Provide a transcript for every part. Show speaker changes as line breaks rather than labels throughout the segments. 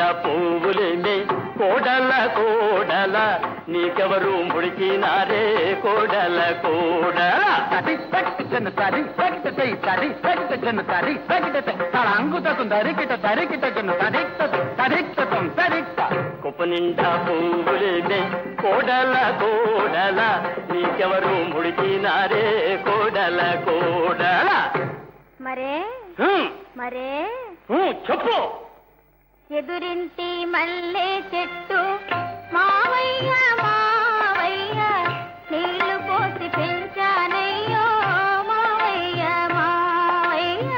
పువ్వులేమే కోడల కోడల నీకెవరు ముడిచినారే కోడల కోడల
తడి తగ్గిన తడి తగ్గితే తడి తగ్గిన తడి తగ్గితే తడ అంగుతకు దరికిట దరికిటకును తడిక్త తడిక్తం తడిక్త
కుప్ప నిండా పువ్వులేమే కోడల కోడల నీకెవరు ముడిచినారే కోడల కోడల
మరే
హ్మ్,
మరే
హ్మ్, చెప్పు
ఎదురింటి మల్లె చెట్టు మావయ్య మావయ్య నీళ్లు పోసి పెంచానయ్యో మావయ్య మావయ్య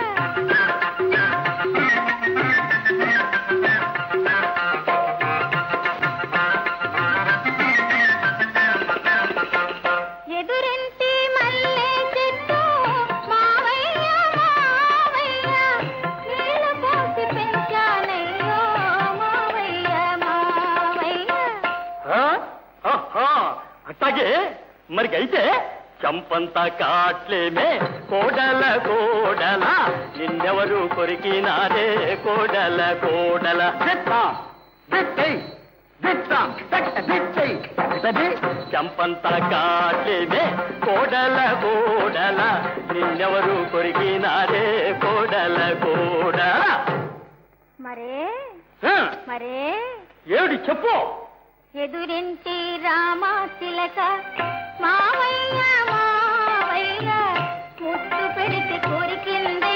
ఎదురింటి మల్లె చెట్టు మావయ్య మావయ్య నీళ్లు పోసి పెంచానయ్యో మావయ్య మావయ్య
ఆ? ఆహా, అట్టాగే మరికైతే చంపంతా కాట్లేమే కోడల కోడల నిన్నెవరు కొరికినారే కోడల కోడల
దిత్తాం దిత్తై దిత్తాం తగ్గ దిత్తై తడి
చంపంతా కాట్లేమే కోడల కోడల నిన్నెవరు కొరికినారే కోడల కోడల
మరే
ఆ,
మరే
ఏమిటి చెప్పు
ఎదురింటి రామ తిలక మావయ్య మావయ్య ముట్టు పెడితే కొరికిందే